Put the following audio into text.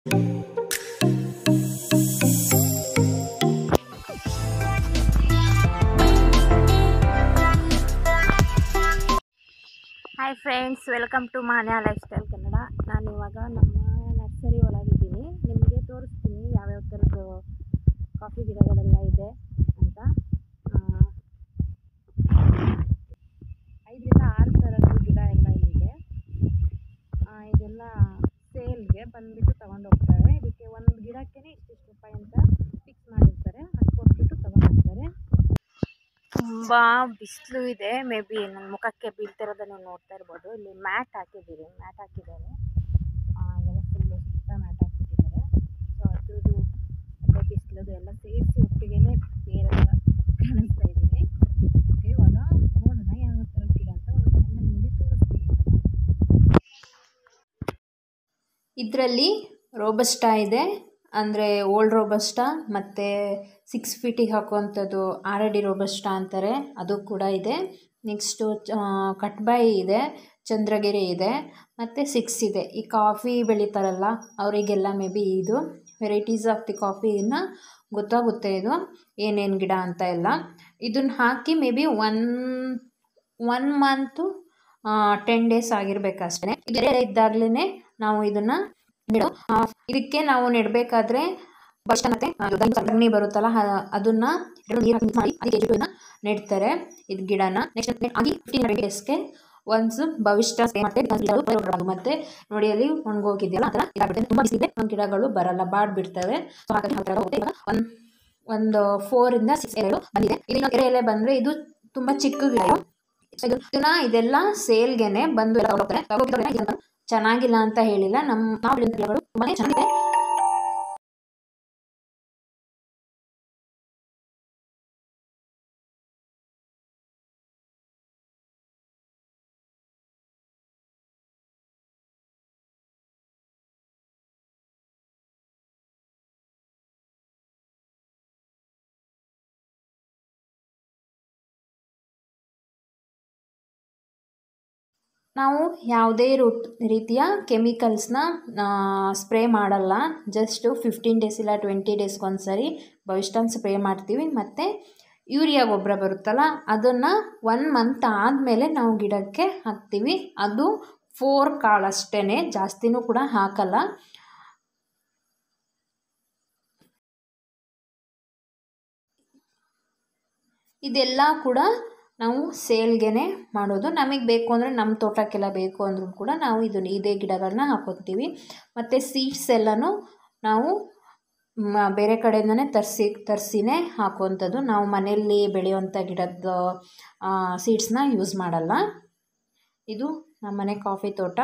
Hi friends welcome to Manya life style Kannada ನಾನು ಇವಾಗ ನಮ್ಮ ನರ್ಸರಿ ಒಳಗಿದ್ದೀನಿ ನಿಮಗೆ ತೋರಿಸ್ತೀನಿ ಯಾವ್ಯಾವ ಥರದ್ದು ಕಾಫಿ ಗಿಡಗಳೆಲ್ಲ ಇದೆ ಅಂತ ಆ, ಐದರಿಂದ ಆರು ಥರದ್ದು ಗಿಡ ಎಲ್ಲ ಇಲ್ಲಿದೆ ಆ, ಇದೆಲ್ಲ ಸೇಲ್ಗೆ ಬಂದುಬಿಟ್ಟು ತಗೊಂಡು ಹೋಗ್ತಾರೆ ಇದಕ್ಕೆ ಒಂದು ಗಿಡಕ್ಕೆ ಇಷ್ಟಿಷ್ಟು ರೂಪಾಯಿ ಅಂತ ಫಿಕ್ಸ್ ಮಾಡಿರ್ತಾರೆ ಅದು ಕೊಟ್ಬಿಟ್ಟು ತಗೊಂಡು ಹೋಗ್ತಾರೆ ತುಂಬ ಬಿಸಿಲು ಇದೆ ಮೇ ಬಿ ನನ್ನ ಮುಖಕ್ಕೆ ಬೀಳ್ತಿರೋದನ್ನು ನೋಡ್ತಾ ಇರ್ಬೋದು ಇಲ್ಲಿ ಮ್ಯಾಟ್ ಹಾಕಿದ್ದೀರಿ ಮ್ಯಾಟ್ ಹಾಕಿದ್ದಾರೆ ಆ, ಇದೆಲ್ಲ ಫುಲ್ಲು ಸುತ್ತ ಮ್ಯಾಟ್ ಹಾಕಿಟ್ಟಿದ್ದಾರೆ ಸೊ ಅದ್ರದ್ದು ಮತ್ತು ಬಿಸಿಲದು ಎಲ್ಲ ಸೇರಿಸಿ ಒಟ್ಟಿಗೆ ಬೇರೆ ಥರ ಕಾಣಿಸ್ತಾ ಇದ್ದೀನಿ ಓಕೆ ಇವಾಗ ನೋಡೋಣ ಯಾವ ಥರದ ಗಿಡ ಅಂತ ಒಂದು ಕಡೆಯಿಂದ ನಿಮಗೆ ತೋರಿಸ್ತೀನಿ ನಾನು ಇದರಲ್ಲಿ ರೋಬಸ್ಟಾ ಇದೆ ಅಂದರೆ ಓಲ್ಡ್ ರೋಬಸ್ಟಾ ಮತ್ತು ಸಿಕ್ಸ್ ಫೀಟಿಗೆ ಹಾಕುವಂಥದ್ದು ಆರಡಿ ರೋಬಸ್ಟಾ ಅಂತಾರೆ ಅದು ಕೂಡ ಇದೆ ನೆಕ್ಸ್ಟು ಕಟ್ಬಾಯಿ ಇದೆ ಚಂದ್ರಗಿರಿ ಇದೆ ಮತ್ತು ಸಿಕ್ಸ್ ಇದೆ ಈ ಕಾಫಿ ಬೆಳೀತಾರಲ್ಲ ಅವರಿಗೆಲ್ಲ ಮೇ ಬಿ ಇದು ವೆರೈಟೀಸ್ ಆಫ್ ದಿ ಕಾಫಿನ ಗೊತ್ತಾಗುತ್ತೆ ಇದು ಏನೇನು ಗಿಡ ಅಂತ ಎಲ್ಲ ಇದನ್ನ ಹಾಕಿ may be one one month ten days ಆಗಿರ್ಬೇಕಷ್ಟೇ ಇದೆಲ್ಲ ಇದ್ದಾಗಲೇ ನಾವು ಇದನ್ನು ನೆಡೋ ಆ, ಇದಕ್ಕೆ ನಾವು ನೆಡಬೇಕಾದ್ರೆ ಭವಿಷ್ಯ ಮತ್ತೆ ಸಗಣಿ ಬರುತ್ತಲ್ಲ ಹ- ಅದನ್ನ ಎರಡು ನೀರು ಹಾಕಿ mix ಮಾಡಿ ಅದಕ್ಕೆ ಗಿಡನ ನೆಡ್ತಾರೆ ಇದು ಗಿಡನ ನೆಕ್ಸ್ಟ್ ಆಗಿ ಫಿಫ್ಟೀನ್ ಡೇಸ್ಗೆ ಒನ್ಸ್ ಭವಿಷ್ಯ ಸ್ಪ್ರೇ ಮತ್ತೆ ಗಿಡಗಳು ಬರೋದು ಮತ್ತೆ ನೋಡಿ ಅಲ್ಲಿ ಒಣಗೋಗಿದೆಯಲ್ಲ ಆ ಥರ ಇದಾಗ್ಬಿಡುತ್ತೆ ತುಂಬ ಬಿಸಿಲಿದೆ ಒಂದು ಗಿಡಗಳು ಬರಲ್ಲ ಬಾಡ್ ಬಿಡ್ತವೆ ಸೊ ಹಾಗಾಗಿ ಆ ಥರ ಹೋಗುತ್ತೆ ಇವಾಗ ಒಂದು ಒಂದು ಫೋರಿಂದ ಸಿಕ್ಸ್ ಎಲೆಗಳು ಬಂದಿದೆ ಇನ್ನು ಕೆರೆ ಎಲೆ ಬಂದರೆ ಇದು ತುಂಬ ಚಿಕ್ಕ ಗಿಡ ಇದು. So ಇದು- ಇದನ್ನ ಇದೆಲ್ಲ ಸೇಲ್ಗೆನೆ ಬಂದು ಎಲ್ಲ ತಗೋತಾರೆ ತಗೋಬಿಟ್ಟು ಇದನ್ನ ಚೆನ್ನಾಗಿಲ್ಲ ಅಂತ ಹೇಳಿಲ್ಲ ನಮ್ಮ ನಾವು ಬೆಳೆದ ಗಿಡಗಳು ತುಂಬಾ ಚೆನ್ನಾಗಿದೆ ನಾವು ಯಾವುದೇ ರೂಟ್ ರೀತಿಯ ಕೆಮಿಕಲ್ಸ್ನ ಸ್ಪ್ರೇ ಮಾಡಲ್ಲ ಜಸ್ಟು ಫಿಫ್ಟೀನ್ ಡೇಸ್ ಇಲ್ಲ ಟ್ವೆಂಟಿ ಡೇಸ್ಗೊಂದ್ಸರಿ ಭವಿಷ್ಯನ್ ಸ್ಪ್ರೇ ಮಾಡ್ತೀವಿ ಮತ್ತು ಯೂರಿಯಾ ಗೊಬ್ಬರ ಬರುತ್ತಲ್ಲ ಅದನ್ನು ಒನ್ ಮಂತ್ ಆದಮೇಲೆ ನಾವು ಗಿಡಕ್ಕೆ ಹಾಕ್ತೀವಿ ಅದು ಫೋರ್ ಕಾಳಷ್ಟೇ ಜಾಸ್ತಿನೂ ಕೂಡ ಹಾಕಲ್ಲ ಇದೆಲ್ಲ ಕೂಡ ನಾವು ಸೇಲ್ಗೆನೆ ಮಾಡೋದು ನಮಗೆ ಬೇಕು ಅಂದರೆ ನಮ್ಮ ತೋಟಕ್ಕೆಲ್ಲ ಬೇಕು ಅಂದರೂ ಕೂಡ ನಾವು ಇದು ಇದೇ ಗಿಡಗಳನ್ನ ಹಾಕೋತೀವಿ ಮತ್ತು ಸೀಡ್ಸ್ ಎಲ್ಲನೂ ನಾವು ಮ- ಬೇರೆ ಕಡೆಯಿಂದನೇ ತರಿಸಿ ತರಿಸಿನೇ ಹಾಕುವಂಥದ್ದು ನಾವು ಮನೆಯಲ್ಲಿ ಬೆಳೆಯುವಂಥ ಗಿಡದ ಸೀಡ್ಸ್ನ ಯೂಸ್ ಮಾಡಲ್ಲ ಇದು ನಮ್ಮನೆ ಕಾಫಿ ತೋಟ